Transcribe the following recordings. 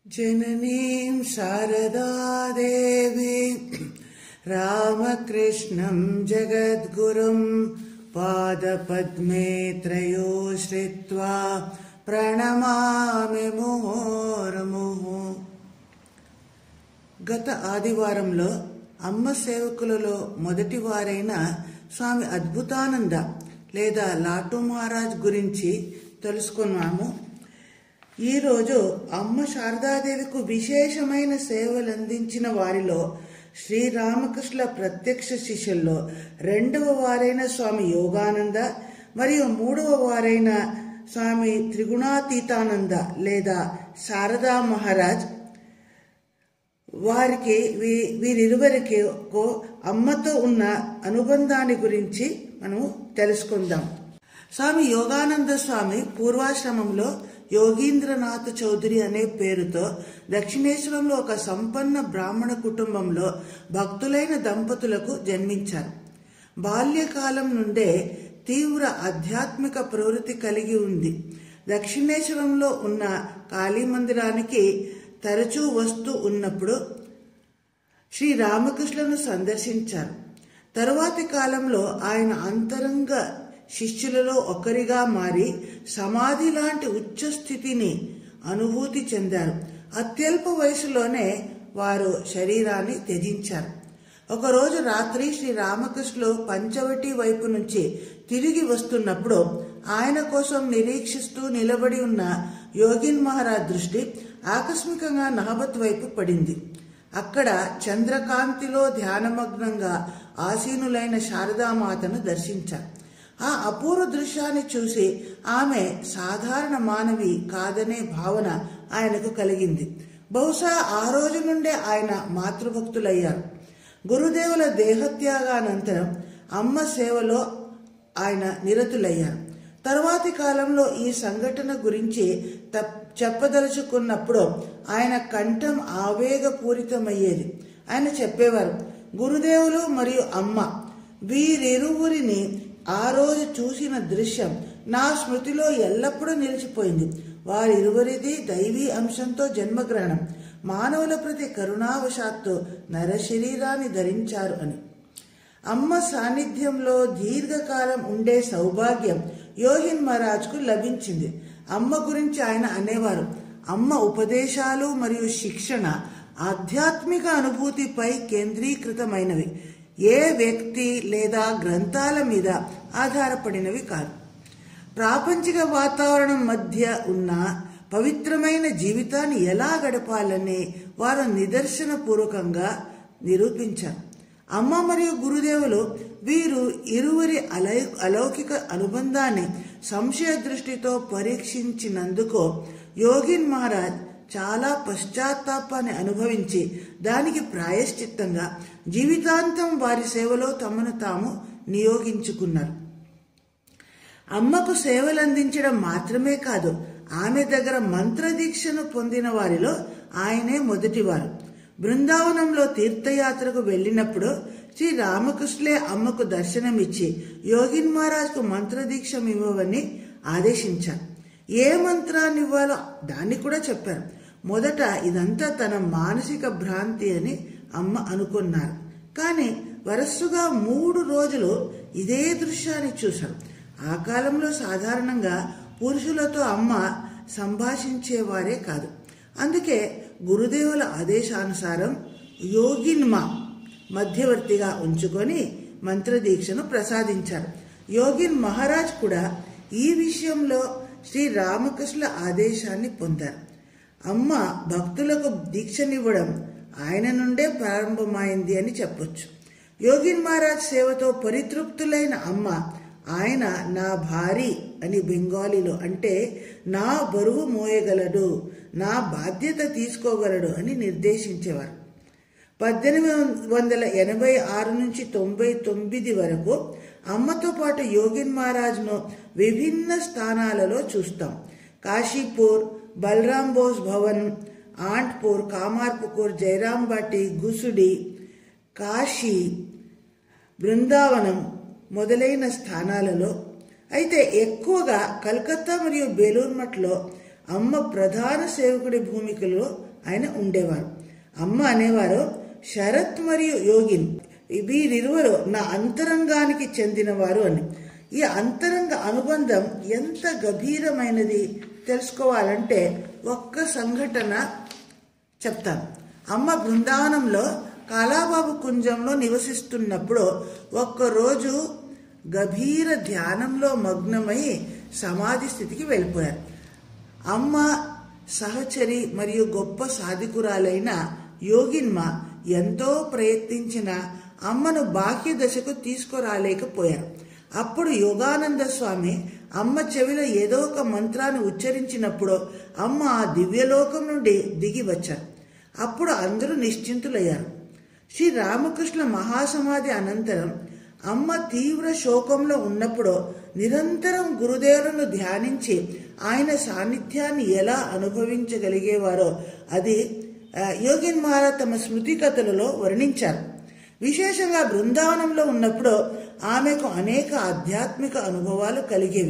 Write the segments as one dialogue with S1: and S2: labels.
S1: जननीं शारदादेवीं रामकृष्णं जगद्गुरुं पादपद्मे त्रयो श्रित्वा ప్రణమామి ముహోర్ముహు గత ఆదివారంలో అమ్మ సేవకులలో మొదటి వారైన స్వామి అద్భుతానంద లేదా లాటు మహారాజ్ గురించి తెలుసుకున్నాము ఈరోజు అమ్మ శారదాదేవికు విశేషమైన సేవలు అందించిన వారిలో శ్రీరామకృష్ణ ప్రత్యక్ష శిష్యుల్లో రెండవ వారైన స్వామి యోగానంద మరియు మూడవ వారైన స్వామి త్రిగుణాతీతానంద లేదా శారదా మహారాజ్ వారికి వీ- వీరిరువురికి అమ్మతో ఉన్న అనుబంధాన్ని గురించి మనము తెలుసుకుందాం స్వామి యోగానంద స్వామి పూర్వాశ్రమంలో యోగీంద్రనాథ్ చౌదరి అనే పేరుతో దక్షిణేశ్వరంలో ఒక సంపన్న బ్రాహ్మణ కుటుంబంలో భక్తులైన దంపతులకు జన్మించారు బాల్యకాలం నుండే తీవ్ర ఆధ్యాత్మిక ప్రవృత్తి కలిగి ఉంది దక్షిణేశ్వరంలో ఉన్న కాళీ మందిరానికి తరచూ వస్తూ ఉన్నప్పుడు శ్రీ రామకృష్ణను సందర్శించారు తరువాతి కాలంలో ఆయన అంతరంగ శిష్యులలో ఒకరిగా మారి సమాధి లాంటి ఉచ్చ స్థితిని అనుభూతి చెందారు అత్యల్ప వయసులోనే వారు శరీరాన్ని త్యజించారు ఒకరోజు రాత్రి శ్రీ రామకృష్ణులు పంచవటి వైపు నుంచి తిరిగి వస్తున్నప్పుడు ఆయన కోసం నిరీక్షిస్తూ నిలబడి ఉన్న యోగిన్ మహారాజ్ దృష్టి ఆకస్మికంగా నహబత్ వైపు పడింది అక్కడ చంద్రకాంతిలో ధ్యానమగ్నంగా ఆసీనులైన శారదామాతను దర్శించారు ఆ అపూర్వ దృశ్యాన్ని చూసి ఆమె సాధారణ మానవి కాదనే భావన ఆయనకు కలిగింది బహుశా ఆ రోజు నుండే ఆయన మాతృభక్తులయ్యారు గురుదేవుల దేహత్యాగానంతరం అమ్మ సేవలో ఆయన నిరతులయ్యారు తర్వాతి కాలంలో ఈ సంఘటన గురించి తప్- చెప్పదలుచుకున్నప్పుడు ఆయన కంఠం ఆవేగపూరితమయ్యేది ఆయన చెప్పేవారు గురుదేవులు మరియు అమ్మ వీరిరువురిని ఆ రోజు చూసిన దృశ్యం నా స్మృతిలో ఎల్లప్పుడూ నిలిచిపోయింది వారిరువురిది దైవీ అంశంతో జన్మగ్రహణం మానవుల ప్రతి కరుణావశాత్తు నరశరీరాన్ని ధరించారు అని అమ్మ సాన్నిధ్యంలో దీర్ఘకాలం ఉండే సౌభాగ్యం యోగిన్ మహారాజ్కు లభించింది అమ్మ గురించి ఆయన అనేవారు అమ్మ ఉపదేశాలు మరియు శిక్షణ ఆధ్యాత్మిక అనుభూతిపై కేంద్రీకృతమైనవి ఏ వ్యక్తి లేదా గ్రంథాల మీద ఆధారపడినవి కాదు ప్రాపంచిక వాతావరణం మధ్య ఉన్న పవిత్రమైన జీవితాన్ని ఎలా గడపాలని వారు నిదర్శన పూర్వకంగా నిరూపించారు అమ్మ మరియు గురుదేవులు వీరు ఇరువురి అలై అలౌకిక అనుబంధాన్ని సంశయ దృష్టితో పరీక్షించినందుకు యోగిన్ మహారాజ్ చాలా పశ్చాత్తాపాన్ని అనుభవించి దానికి ప్రాయశ్చిత్తంగా జీవితాంతం వారి సేవలో తమను తాము నియోగించుకున్నారు అమ్మకు సేవలు అందించడం మాత్రమే కాదు ఆమె దగ్గర మంత్రదీక్షను పొందిన వారిలో ఆయనే మొదటివారు బృందావనంలో తీర్థయాత్రకు వెళ్ళినప్పుడు శ్రీ రామకృష్ణులే అమ్మకు దర్శనమిచ్చి యోగిన్ మహారాజ్కు మంత్రదీక్ష ఇవ్వవని ఆదేశించారు ఏ మంత్రాన్ని ఇవ్వాలో దాన్ని కూడా చెప్పారు మొదట ఇదంతా తన మానసిక భ్రాంతి అని అమ్మ అనుకున్నారు కానీ వరస్సుగా మూడు రోజులు ఇదే దృశ్యాన్ని చూశారు ఆ కాలంలో సాధారణంగా పురుషులతో అమ్మ సంభాషించేవారే కాదు అందుకే గురుదేవుల ఆదేశానుసారం యోగిన్మా మధ్యవర్తిగా ఉంచుకొని మంత్రదీక్షను ప్రసాదించారు యోగిన్ మహారాజ్ కూడా ఈ విషయంలో శ్రీ రామకృష్ణ ఆదేశాన్ని పొందారు అమ్మ భక్తులకు దీక్షనివ్వడం ఆయన నుండే ప్రారంభమైంది అని చెప్పొచ్చు యోగిన్ మహారాజ్ సేవతో పరితృప్తులైన అమ్మ ఆయన నా భారీ అని బెంగాలీలో అంటే నా బరువు మోయగలడు నా బాధ్యత తీసుకోగలడు అని నిర్దేశించేవారు పద్దెనిమిది వందల ఎనభై ఆరు నుంచి తొంభై తొమ్మిది వరకు అమ్మతో పాటు యోగిన్ మహారాజ్ను విభిన్న స్థానాలలో చూస్తాం కాశీపూర్ బలరాం బోస్ భవన్ ఆంట్పూర్ కామార్పుకూర్ జైరాం బాటి గుసుడి కాశీ బృందావనం మొదలైన స్థానాలలో అయితే ఎక్కువగా కలకత్తా మరియు బేలూర్ మఠ్లో అమ్మ ప్రధాన సేవకుడి భూమికలో ఆయన ఉండేవారు అమ్మ అనేవారు శరత్ మరియు యోగిన్ వీరిరువరు నా అంతరంగానికి చెందినవారు అని ఈ అంతరంగ అనుబంధం ఎంత గభీరమైనది తెలుసుకోవాలంటే ఒక్క సంఘటన చెప్తాను అమ్మ బృందావనంలో కాలాబాబు కుంజంలో నివసిస్తున్నప్పుడు ఒక్కరోజు గభీర ధ్యానంలో మగ్నమై సమాధి స్థితికి వెళ్ళిపోయారు అమ్మ సహచరి మరియు గొప్ప సాధికురాలైన యోగిన్మ ఎంతో ప్రయత్నించిన అమ్మను బాహ్య దశకు తీసుకురాలేకపోయారు అప్పుడు యోగానంద స్వామి అమ్మ చెవిలో ఏదో ఒక మంత్రాన్ని ఉచ్చరించినప్పుడు అమ్మ ఆ దివ్యలోకం నుండి దిగి వచ్చారు అప్పుడు అందరూ నిశ్చింతులయ్యారు శ్రీ రామకృష్ణ మహాసమాధి అనంతరం అమ్మ తీవ్ర శోకంలో ఉన్నప్పుడు నిరంతరం గురుదేవులను ధ్యానించి ఆయన సాన్నిధ్యాన్ని ఎలా అనుభవించగలిగేవారో అది ఆ, యోగిన్ మహారాజ్ తమ స్మృతి కథలలో వర్ణించారు విశేషంగా బృందావనంలో ఉన్నప్పుడు ఆమెకు అనేక ఆధ్యాత్మిక అనుభవాలు కలిగేవి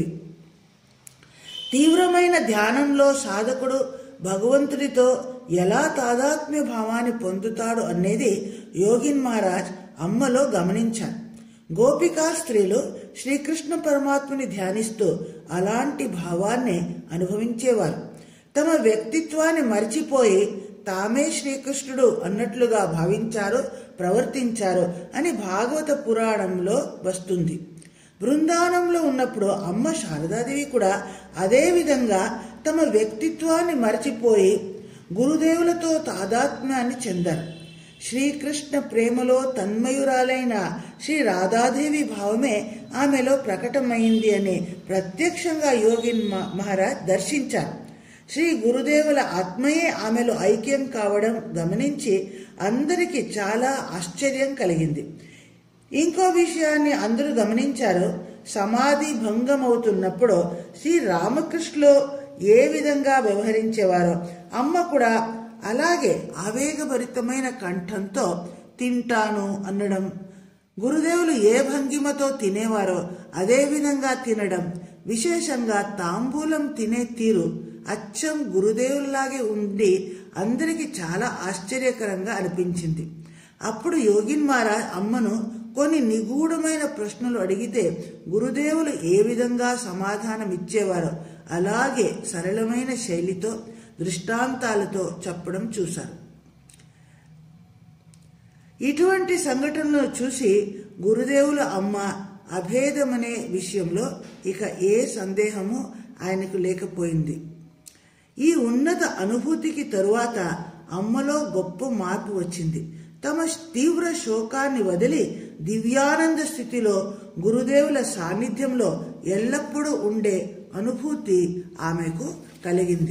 S1: తీవ్రమైన ధ్యానంలో సాధకుడు భగవంతుడితో ఎలా తాదాత్మ్య భావాన్ని పొందుతాడు అనేది యోగిన్ మహారాజ్ అమ్మలో గమనించారు గోపికా స్త్రీలు శ్రీకృష్ణ పరమాత్మని ధ్యానిస్తూ అలాంటి భావాన్ని అనుభవించేవారు తమ వ్యక్తిత్వాన్ని మరిచిపోయి తామే శ్రీకృష్ణుడు అన్నట్లుగా భావించారు ప్రవర్తించారు అని భాగవత పురాణంలో వస్తుంది బృందావనంలో ఉన్నప్పుడు అమ్మ శారదాదేవి కూడా అదే విధంగా తమ వ్యక్తిత్వాన్ని మరచిపోయి గురుదేవులతో తాదాత్మ్యాన్ని చెందారు శ్రీకృష్ణ ప్రేమలో తన్మయురాలైన శ్రీ రాధాదేవి భావమే ఆమెలో ప్రకటమైంది అని ప్రత్యక్షంగా యోగిన్ మ- మహారాజ్ దర్శించారు శ్రీ గురుదేవుల ఆత్మయే ఆమెలో ఐక్యం కావడం గమనించి అందరికీ చాలా ఆశ్చర్యం కలిగింది ఇంకో విషయాన్ని అందరూ గమనించారు సమాధి భంగమవుతున్నప్పుడు శ్రీ రామకృష్ణులు ఏ విధంగా వ్యవహరించేవారో అమ్మ కూడా అలాగే ఆవేగభరితమైన కంఠంతో తింటాను అనడం గురుదేవులు ఏ భంగిమతో తినేవారో అదే విధంగా తినడం విశేషంగా తాంబూలం తినే తీరు అచ్చం గురుదేవుల్లాగే ఉండి అందరికీ చాలా ఆశ్చర్యకరంగా అనిపించింది అప్పుడు యోగిన్ మహారాజ్ అమ్మను కొన్ని నిగూఢమైన ప్రశ్నలు అడిగితే గురుదేవులు ఏ విధంగా సమాధానం ఇచ్చేవారో అలాగే సరళమైన శైలితో దృష్టాంతాలతో చెప్పడం చూశారు ఇటువంటి సంఘటనలు చూసి గురుదేవుల అమ్మ అభేదమనే విషయంలో ఇక ఏ సందేహము ఆయనకు లేకపోయింది ఈ ఉన్నత అనుభూతికి తరువాత అమ్మలో గొప్ప మార్పు వచ్చింది తమ తీవ్ర శోకాన్ని వదిలి దివ్యానంద స్థితిలో గురుదేవుల సాన్నిధ్యంలో ఎల్లప్పుడూ ఉండే అనుభూతి ఆమెకు కలిగింది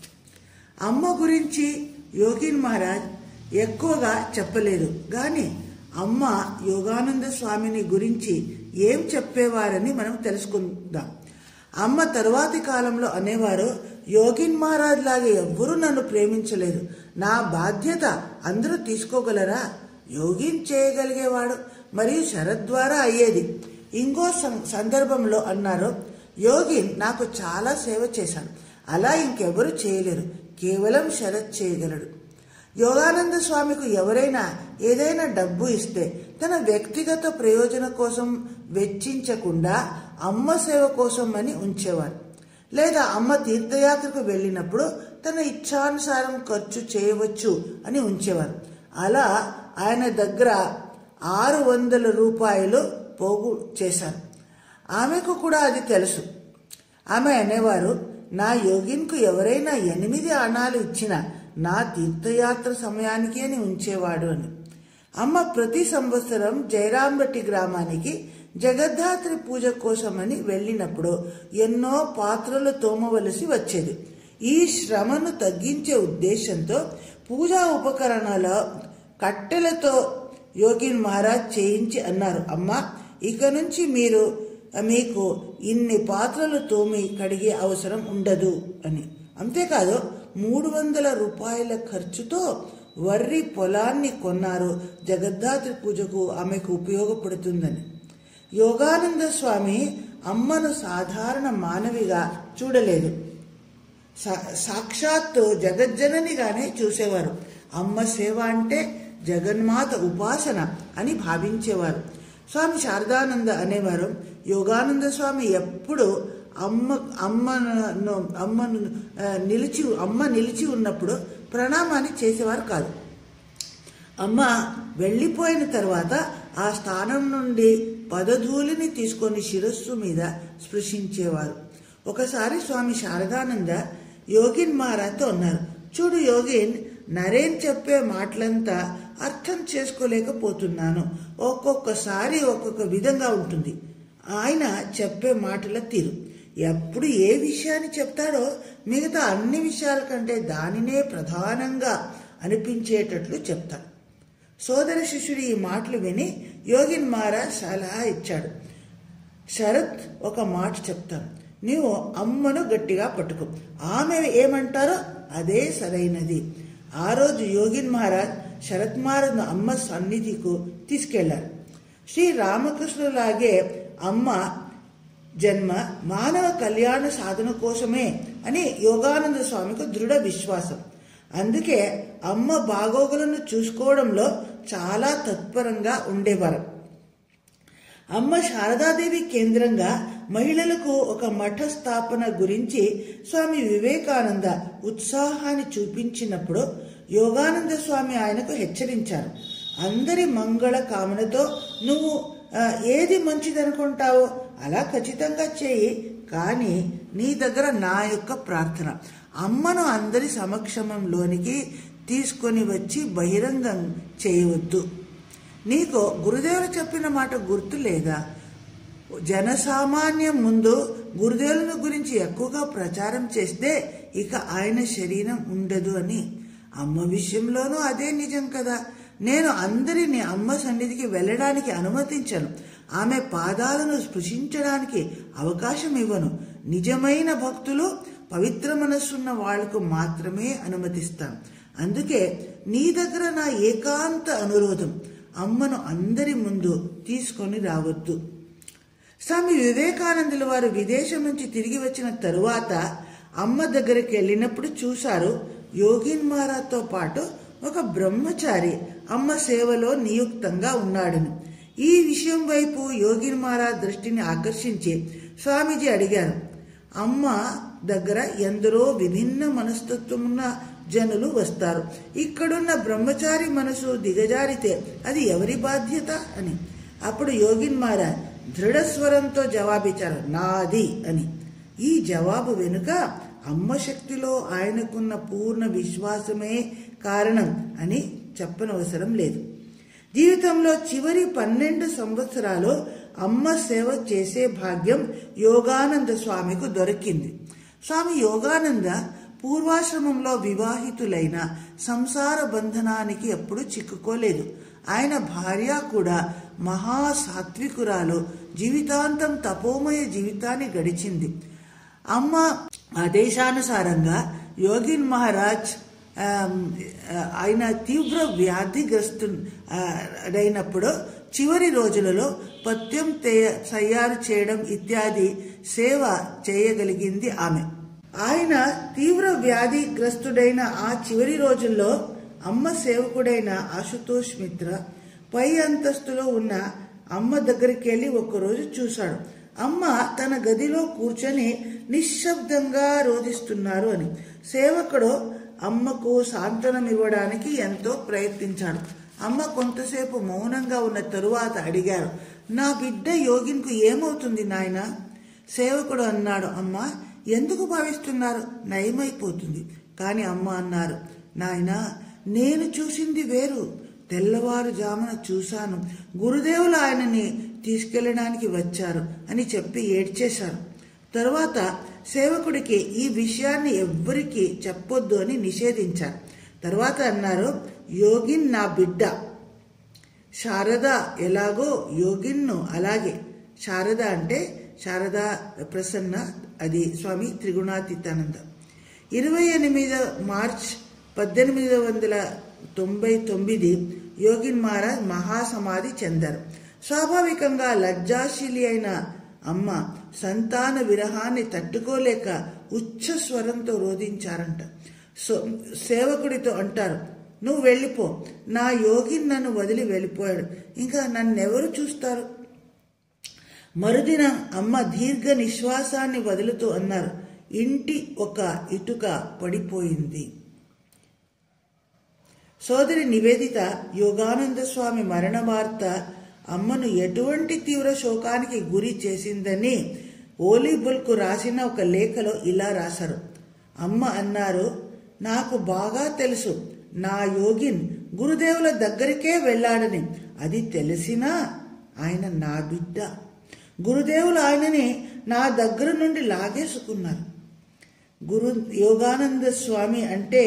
S1: అమ్మ గురించి యోగిన్ మహారాజ్ ఎక్కువగా చెప్పలేదు గాని అమ్మ యోగానంద స్వామిని గురించి ఏం చెప్పేవారని మనం తెలుసుకుందాం అమ్మ తరువాతి కాలంలో అనేవారు యోగిన్ మహారాజ్ లాగే ఎవ్వరూ నన్ను ప్రేమించలేదు నా బాధ్యత అందరూ తీసుకోగలరా యోగిన్ చేయగలిగేవాడు మరియు శరత్ ద్వారా అయ్యేది ఇంకో సం- సందర్భంలో అన్నారు యోగిన్ నాకు చాలా సేవ చేశాడు అలా ఇంకెవరు చేయలేరు కేవలం శరత్ చేయగలడు యోగానంద స్వామికి ఎవరైనా ఏదైనా డబ్బు ఇస్తే తన వ్యక్తిగత ప్రయోజన కోసం వెచ్చించకుండా అమ్మ సేవ కోసం అని ఉంచేవాడు లేదా అమ్మ తీర్థయాత్రకు వెళ్ళినప్పుడు తన ఇచ్ఛానుసారం ఖర్చు చేయవచ్చు అని ఉంచేవారు అలా ఆయన దగ్గర ఆరు వందల రూపాయలు పోగు చేశారు ఆమెకు కూడా అది తెలుసు ఆమె అనేవారు నా యోగిన్కు ఎవరైనా ఎనిమిది అణాలు ఇచ్చినా నా తీర్థయాత్ర సమయానికి అని ఉంచేవాడు అని అమ్మ ప్రతి సంవత్సరం జయరాంబట్టి గ్రామానికి జగద్ధాత్రి పూజ కోసమని వెళ్ళినప్పుడు ఎన్నో పాత్రలు తోమవలసి వచ్చేది ఈ శ్రమను తగ్గించే ఉద్దేశంతో పూజా ఉపకరణాల కట్టెలతో యోగిన్ మహారాజ్ చేయించి అన్నారు అమ్మా ఇక నుంచి మీరు మీకు ఇన్ని పాత్రలు తోమి కడిగే అవసరం ఉండదు అని అంతేకాదు మూడు వందల రూపాయల ఖర్చుతో వర్రి పొలాన్ని కొన్నారు జగద్ధాత్రి పూజకు ఆమెకు ఉపయోగపడుతుందని యోగానంద స్వామి అమ్మను సాధారణ మానవిగా చూడలేదు సా- సాక్షాత్తు జగజ్జననిగానే చూసేవారు అమ్మ సేవ అంటే జగన్మాత ఉపాసన అని భావించేవారు స్వామి శారదానంద అనేవారు యోగానంద స్వామి ఎప్పుడు అమ్మ అమ్మను అమ్మను ఆ, నిలిచి అమ్మ నిలిచి ఉన్నప్పుడు ప్రణామాన్ని చేసేవారు కాదు అమ్మ వెళ్ళిపోయిన తర్వాత ఆ స్థానం నుండి పదధూలిని తీసుకొని శిరస్సు మీద స్పృశించేవారు ఒకసారి స్వామి శారదానంద యోగిన్ మహారాజ్తో అన్నారు చూడు యోగిన్ నరేన్ చెప్పే మాటలంతా అర్థం చేసుకోలేకపోతున్నాను ఒక్కొక్కసారి ఒక్కొక్క విధంగా ఉంటుంది ఆయన చెప్పే మాటల తీరు ఎప్పుడు ఏ విషయాన్ని చెప్తాడో మిగతా అన్ని విషయాల కంటే దానినే ప్రధానంగా అనిపించేటట్లు చెప్తాడు సోదర శిష్యుడు ఈ మాటలు విని యోగిన్ మహారాజ్ సలహా ఇచ్చాడు శరత్ ఒక మాట చెప్తాను నీవు అమ్మను గట్టిగా పట్టుకో ఆమె ఏమంటారో అదే సరైనది ఆ రోజు యోగిన్ మహారాజ్ శరత్ మహారాజ్ అమ్మ సన్నిధికు తీసుకెళ్లారు శ్రీ రామకృష్ణులాగే అమ్మ జన్మ మానవ కళ్యాణ సాధన కోసమే అని యోగానంద స్వామికి దృఢ విశ్వాసం అందుకే అమ్మ బాగోగులను చూసుకోవడంలో చాలా తత్పరంగా ఉండేవారు అమ్మ శారదాదేవి కేంద్రంగా మహిళలకు ఒక మఠ స్థాపన గురించి స్వామి వివేకానంద ఉత్సాహాన్ని చూపించినప్పుడు యోగానంద స్వామి ఆయనకు హెచ్చరించారు అందరి మంగళ కామనతో నువ్వు ఆ, ఏది మంచిదనుకుంటావో అలా ఖచ్చితంగా చేయి కానీ నీ దగ్గర నా యొక్క ప్రార్థన అమ్మను అందరి సమక్షమంలోనికి తీసుకొని వచ్చి బహిరంగం చేయవద్దు నీకు గురుదేవులు చెప్పిన మాట గుర్తు లేదా జనసామాన్యం ముందు గురుదేవులను గురించి ఎక్కువగా ప్రచారం చేస్తే ఇక ఆయన శరీరం ఉండదు అని అమ్మ విషయంలోనూ అదే నిజం కదా నేను అందరినీ అమ్మ సన్నిధికి వెళ్ళడానికి అనుమతించను ఆమె పాదాలను స్పృశించడానికి అవకాశం ఇవ్వను నిజమైన భక్తులు పవిత్ర మనస్సున్న వాళ్లకు మాత్రమే అనుమతిస్తాను అందుకే నీ దగ్గర నా ఏకాంత అనురోధం అమ్మను అందరి ముందు తీసుకొని రావద్దు స్వామి వివేకానందుల వారు విదేశం నుంచి తిరిగి వచ్చిన తరువాత అమ్మ దగ్గరికి వెళ్ళినప్పుడు చూశారు యోగిన్ మహారాజ్తో పాటు ఒక బ్రహ్మచారి అమ్మ సేవలో నియుక్తంగా ఉన్నాడని ఈ విషయం వైపు యోగిన్ మహారాజ్ దృష్టిని ఆకర్షించి స్వామీజీ అడిగారు అమ్మ దగ్గర ఎందరో విభిన్న మనస్తత్వం ఉన్న జనులు వస్తారు ఇక్కడున్న బ్రహ్మచారి మనసు దిగజారితే అది ఎవరి బాధ్యత అని అప్పుడు యోగిన్ మహారాజ్ దృఢ స్వరంతో జవాబిచ్చారు నాది అని ఈ జవాబు వెనుక అమ్మ శక్తిలో ఆయనకున్న పూర్ణ విశ్వాసమే కారణం అని చెప్పనవసరం లేదు జీవితంలో చివరి పన్నెండు సంవత్సరాలు అమ్మ సేవ చేసే భాగ్యం యోగానంద స్వామికి దొరికింది స్వామి యోగానంద పూర్వాశ్రమంలో వివాహితులైన సంసార బంధనానికి ఎప్పుడు చిక్కుకోలేదు ఆయన భార్య కూడా మహా సాత్వికురాలు జీవితాంతం తపోమయ జీవితాన్ని గడిచింది అమ్మ ఆదేశానుసారంగా యోగిన్ మహారాజ్ ఆమ్, ఆయన తీవ్ర వ్యాధిగ్రస్తు ఆ, అయినప్పుడు చివరి రోజులలో పథ్యం తే- తయారు చేయడం ఇత్యాది సేవ చేయగలిగింది ఆమె ఆయన తీవ్ర వ్యాధిగ్రస్తుడైన ఆ చివరి రోజుల్లో అమ్మ సేవకుడైన ఆశుతోష్ మిత్ర పై అంతస్తులో ఉన్న అమ్మ దగ్గరికి వెళ్ళి ఒకరోజు చూశాడు అమ్మ తన గదిలో కూర్చొని నిశ్శబ్దంగా రోధిస్తున్నారు అని సేవకుడు అమ్మకు సాంత్వనం ఇవ్వడానికి ఎంతో ప్రయత్నించాడు అమ్మ కొంతసేపు మౌనంగా ఉన్న తరువాత అడిగారు నా బిడ్డ యోగిన్కు ఏమవుతుంది నాయన సేవకుడు అన్నాడు అమ్మ ఎందుకు భావిస్తున్నారు నయమైపోతుంది కానీ అమ్మ అన్నారు నాయనా నేను చూసింది వేరు తెల్లవారుజామున చూశాను గురుదేవులు ఆయనని తీసుకెళ్ళడానికి వచ్చారు అని చెప్పి ఏడ్చేశారు తరువాత సేవకుడికి ఈ విషయాన్ని ఎవ్వరికీ చెప్పొద్దు అని నిషేధించారు తర్వాత అన్నారు యోగిన్ నా బిడ్డ శారద ఎలాగో యోగిన్ను అలాగే శారద అంటే శారద ప్రసన్న అది స్వామి త్రిగుణాతీతానంద ఇరవై ఎనిమిది మార్చ్ పద్దెనిమిది వందల తొంభై తొమ్మిది యోగిన్ మహారాజ్ మహాసమాధి చెందారు స్వాభావికంగా లజ్జాశీలి అయిన అమ్మ సంతాన విరహాన్ని తట్టుకోలేక ఉచ్చ స్వరంతో రోధించారంట సో సేవకుడితో అంటారు నువ్వు వెళ్ళిపో నా యోగి నన్ను వదిలి వెళ్ళిపోయాడు ఇంకా నన్నెవరు చూస్తారు మరుదిన అమ్మ దీర్ఘ నిశ్వాసాన్ని వదులుతూ అన్నారు ఇంటి ఒక ఇటుక పడిపోయింది సోదరి నివేదిత యోగానంద స్వామి మరణ వార్త అమ్మను ఎటువంటి తీవ్ర శోకానికి గురి చేసిందని ఓలీబుల్కు రాసిన ఒక లేఖలో ఇలా రాశారు అమ్మ అన్నారు నాకు బాగా తెలుసు నా యోగిన్ గురుదేవుల దగ్గరికే వెళ్ళాడని అది తెలిసినా ఆయన నా బిడ్డ గురుదేవులు ఆయనని నా దగ్గర నుండి లాగేసుకున్నారు గురు యోగానంద స్వామి అంటే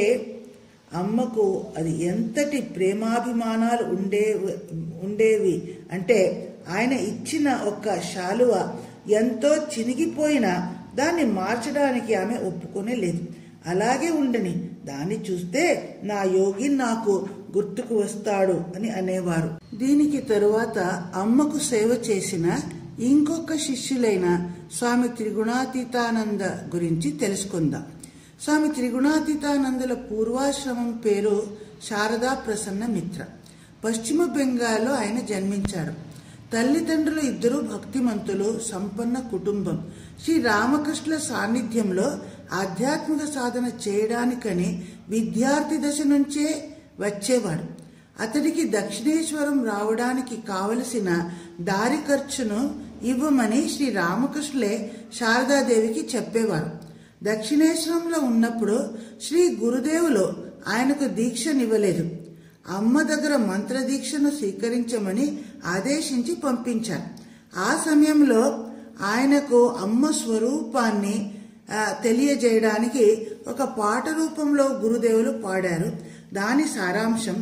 S1: అమ్మకు అది ఎంతటి ప్రేమాభిమానాలు ఉండే ఉండేవి అంటే ఆయన ఇచ్చిన ఒక శాలువ ఎంతో చినిగిపోయినా దాన్ని మార్చడానికి ఆమె ఒప్పుకొనే లేదు అలాగే ఉండని దాన్ని చూస్తే నా యోగి నాకు గుర్తుకు వస్తాడు అని అనేవారు దీనికి తరువాత అమ్మకు సేవ చేసిన ఇంకొక శిష్యులైన స్వామి త్రిగుణాతీతానంద గురించి తెలుసుకుందాం స్వామి త్రిగుణాతీతానందుల పూర్వాశ్రమం పేరు శారదా ప్రసన్న మిత్ర పశ్చిమ బెంగాల్లో ఆయన జన్మించాడు తల్లిదండ్రులు ఇద్దరు భక్తిమంతులు సంపన్న కుటుంబం శ్రీ రామకృష్ణుల సాన్నిధ్యంలో ఆధ్యాత్మిక సాధన చేయడానికని విద్యార్థి దశ నుంచే వచ్చేవాడు అతడికి దక్షిణేశ్వరం రావడానికి కావలసిన దారి ఖర్చును ఇవ్వమని శ్రీ రామకృష్ణులే శారదాదేవికి చెప్పేవారు దక్షిణేశ్వరంలో ఉన్నప్పుడు శ్రీ గురుదేవులు ఆయనకు దీక్షనివ్వలేదు అమ్మ దగ్గర మంత్ర దీక్షను స్వీకరించమని ఆదేశించి పంపించారు ఆ సమయంలో ఆయనకు అమ్మ స్వరూపాన్ని ఆ, తెలియజేయడానికి ఒక పాట రూపంలో గురుదేవులు పాడారు దాని సారాంశం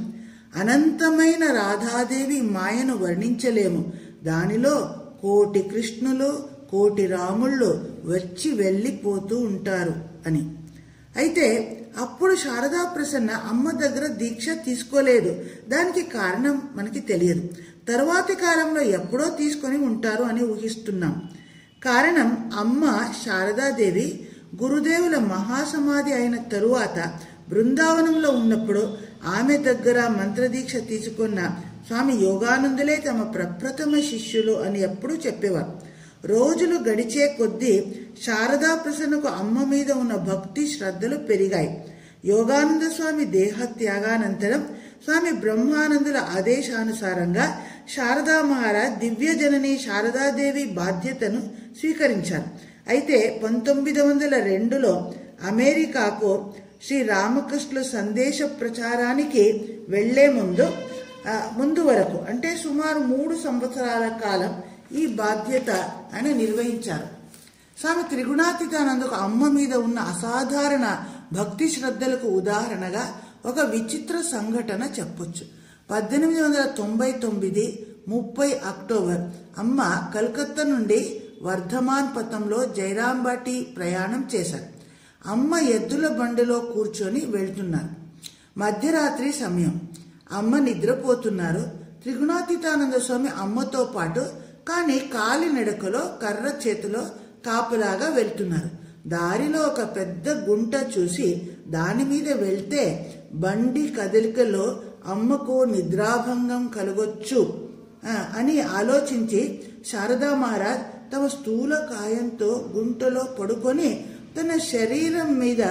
S1: అనంతమైన రాధాదేవి మాయను వర్ణించలేము దానిలో కోటి కృష్ణులు కోటి రాముళ్ళు వచ్చి వెళ్ళిపోతూ ఉంటారు అని అయితే అప్పుడు శారదా ప్రసన్న అమ్మ దగ్గర దీక్ష తీసుకోలేదు దానికి కారణం మనకి తెలియదు తరువాతి కాలంలో ఎప్పుడో తీసుకొని ఉంటారు అని ఊహిస్తున్నాం కారణం అమ్మ శారదాదేవి గురుదేవుల మహాసమాధి అయిన తరువాత బృందావనంలో ఉన్నప్పుడు ఆమె దగ్గర మంత్రదీక్ష తీసుకున్న స్వామి యోగానందులే తమ ప్రప్రథమ శిష్యులు అని ఎప్పుడూ చెప్పేవారు రోజులు గడిచే కొద్దీ శారదా ప్రసన్నకు అమ్మ మీద ఉన్న భక్తి శ్రద్ధలు పెరిగాయి యోగానంద స్వామి దేహ త్యాగానంతరం స్వామి బ్రహ్మానందుల ఆదేశానుసారంగా శారదా మహారాజ్ దివ్య జనని శారదాదేవి బాధ్యతను స్వీకరించారు అయితే పంతొమ్మిది వందల రెండులో అమెరికాకు శ్రీ రామకృష్ణుల సందేశ ప్రచారానికి వెళ్లే ముందు ఆ, ముందు వరకు అంటే సుమారు మూడు సంవత్సరాల కాలం ఈ బాధ్యత ఆయన నిర్వహించారు స్వామి త్రిగుణాతీతానందకు అమ్మ మీద ఉన్న అసాధారణ భక్తి శ్రద్ధలకు ఉదాహరణగా ఒక విచిత్ర సంఘటన చెప్పొచ్చు పద్దెనిమిది వందల తొంభై తొమ్మిది ముప్పై అక్టోబర్ అమ్మ కలకత్తా నుండి వర్ధమాన్ పథంలో జైరాంబాటి ప్రయాణం చేశారు అమ్మ ఎద్దుల బండిలో కూర్చొని వెళ్తున్నారు మధ్యరాత్రి సమయం అమ్మ నిద్రపోతున్నారు త్రిగుణాతీతానంద స్వామి అమ్మతో పాటు కానీ కాలి నడకలో కర్ర చేతిలో కాపులాగా వెళ్తున్నారు దారిలో ఒక పెద్ద గుంట చూసి దాని మీద వెళ్తే బండి కదలికలో అమ్మకు నిద్రాభంగం కలగొచ్చు ఆ, అని ఆలోచించి శారదా మహారాజ్ తమ స్థూల కాయంతో గుంటలో పడుకొని తన శరీరం మీద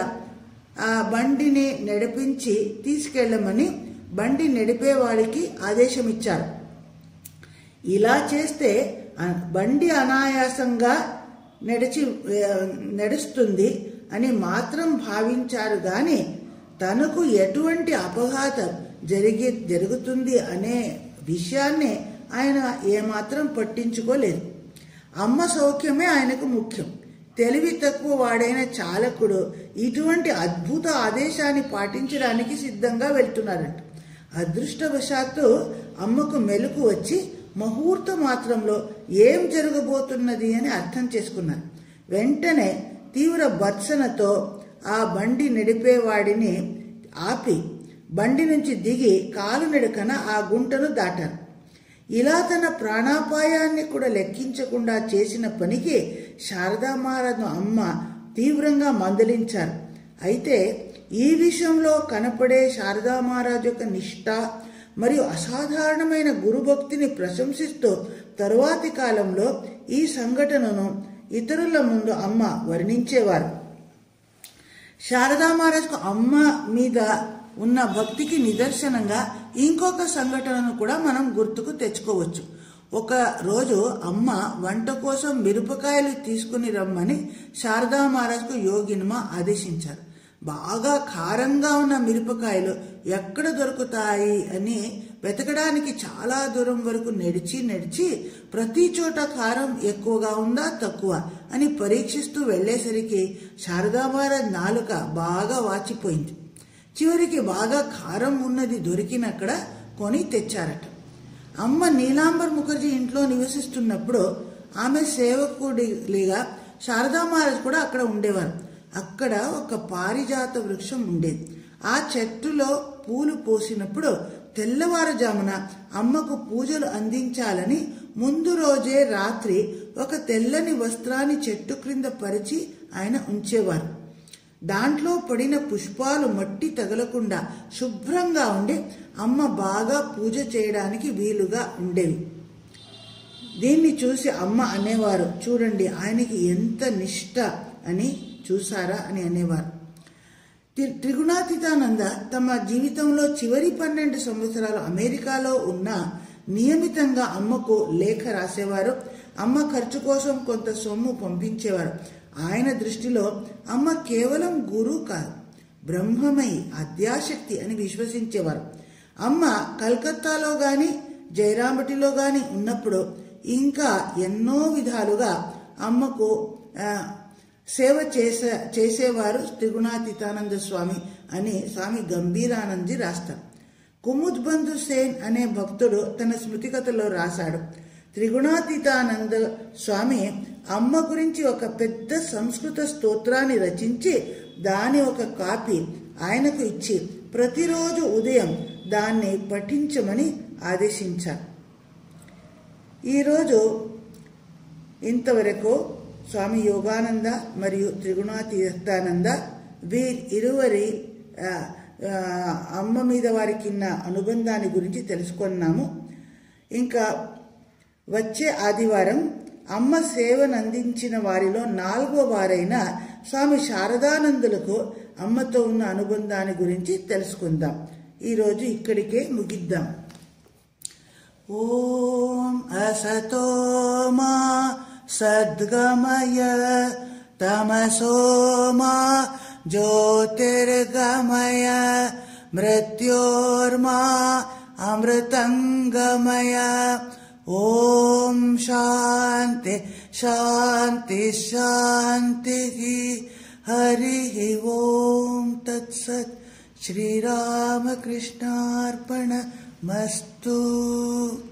S1: ఆ బండిని నడిపించి తీసుకెళ్ళమని బండి నడిపేవాడికి ఆదేశం ఇచ్చారు ఇలా చేస్తే ఆ బండి అనాయాసంగా నడిచి ఆ, నడుస్తుంది అని మాత్రం భావించారు గాని తనకు ఎటువంటి అపఘాతం జరిగి జరుగుతుంది అనే విషయాన్ని ఆయన ఏమాత్రం పట్టించుకోలేదు అమ్మ సౌఖ్యమే ఆయనకు ముఖ్యం తెలివి తక్కువ వాడైన చాలకుడు ఇటువంటి అద్భుత ఆదేశాన్ని పాటించడానికి సిద్ధంగా వెళ్తున్నారంట అదృష్టవశాత్తు అమ్మకు మెలకు వచ్చి ముహూర్త మాత్రంలో ఏం జరగబోతున్నది అని అర్థం చేసుకున్నారు వెంటనే తీవ్ర భర్సనతో ఆ బండి నడిపేవాడిని ఆపి బండి నుంచి దిగి కాలు నడకన ఆ గుంటను దాటారు ఇలా తన ప్రాణాపాయాన్ని కూడా లెక్కించకుండా చేసిన పనికి శారదామారను అమ్మ తీవ్రంగా మందలించారు అయితే ఈ విషయంలో కనపడే శారదామహారాజు యొక్క నిష్ఠ మరియు అసాధారణమైన గురుభక్తిని ప్రశంసిస్తూ తరువాతి కాలంలో ఈ సంఘటనను ఇతరుల ముందు అమ్మ వర్ణించేవారు శారదా మహారాజ్కు అమ్మ మీద ఉన్న భక్తికి నిదర్శనంగా ఇంకొక సంఘటనను కూడా మనం గుర్తుకు తెచ్చుకోవచ్చు ఒక రోజు అమ్మ వంట కోసం మిరపకాయలు తీసుకుని రమ్మని శారదా మహారాజ్కు యోగినిమ ఆదేశించారు బాగా కారంగా ఉన్న మిరపకాయలు ఎక్కడ దొరుకుతాయి అని వెతకడానికి చాలా దూరం వరకు నడిచి నడిచి ప్రతి చోట కారం ఎక్కువగా ఉందా తక్కువ అని పరీక్షిస్తూ వెళ్ళేసరికి శారదామారాజ్ నాలుక బాగా వాచిపోయింది చివరికి బాగా కారం ఉన్నది దొరికినక్కడ కొని తెచ్చారట అమ్మ నీలాంబర్ ముఖర్జీ ఇంట్లో నివసిస్తున్నప్పుడు ఆమె సేవకుడిగా శారదా మహారాజ్ కూడా అక్కడ ఉండేవారు అక్కడ ఒక పారిజాత వృక్షం ఉండేది ఆ చెట్టులో పూలు పోసినప్పుడు తెల్లవారుజామున అమ్మకు పూజలు అందించాలని ముందు రోజే రాత్రి ఒక తెల్లని వస్త్రాన్ని చెట్టు క్రింద పరిచి ఆయన ఉంచేవారు దాంట్లో పడిన పుష్పాలు మట్టి తగలకుండా శుభ్రంగా ఉండి అమ్మ బాగా పూజ చేయడానికి వీలుగా ఉండేవి దీన్ని చూసి అమ్మ అనేవారు చూడండి ఆయనకి ఎంత నిష్ట అని చూసారా అని అనేవారు త్రి- త్రిగుణాతీతానంద తమ జీవితంలో చివరి పన్నెండు సంవత్సరాలు అమెరికాలో ఉన్న నియమితంగా అమ్మకు లేఖ రాసేవారు అమ్మ ఖర్చు కోసం కొంత సొమ్ము పంపించేవారు ఆయన దృష్టిలో అమ్మ కేవలం గురువు కాదు బ్రహ్మమై అద్యాశక్తి అని విశ్వసించేవారు అమ్మ కలకత్తాలో గాని జయరామటిలో గాని ఉన్నప్పుడు ఇంకా ఎన్నో విధాలుగా అమ్మకు ఆ, సేవ చేసే చేసేవారు త్రిగుణాతీతానంద స్వామి అని స్వామి గంభీరానందజీ రాస్తారు కుముద్ బంధు సేన్ అనే భక్తుడు తన స్మృతికథలో రాశాడు త్రిగుణాతీతానంద స్వామి అమ్మ గురించి ఒక పెద్ద సంస్కృత స్తోత్రాన్ని రచించి దాని ఒక కాపీ ఆయనకు ఇచ్చి ప్రతిరోజు ఉదయం దాన్ని పఠించమని ఆదేశించారు ఈరోజు ఇంతవరకు స్వామి యోగానంద మరియు త్రిగుణాతీర్థానంద వీరి ఇరువరి ఆ, ఆ, అమ్మ మీద వారికి ఉన్న అనుబంధాన్ని గురించి తెలుసుకున్నాము ఇంకా వచ్చే ఆదివారం అమ్మ సేవను అందించిన వారిలో నాలుగో వారైన స్వామి శారదానందులకు అమ్మతో ఉన్న అనుబంధాన్ని గురించి తెలుసుకుందాం ఈరోజు ఇక్కడికే ముగిద్దాం ॐ असतो मा सद्गमय तमसो मा ज्योतिर्गमय मृत्योर्मा अमृतङ्गमय ॐ शान्ति शान्ति शान्तिः हरिः ॐ तत्सत् श्रीरामकृष्णार्पणमस्तु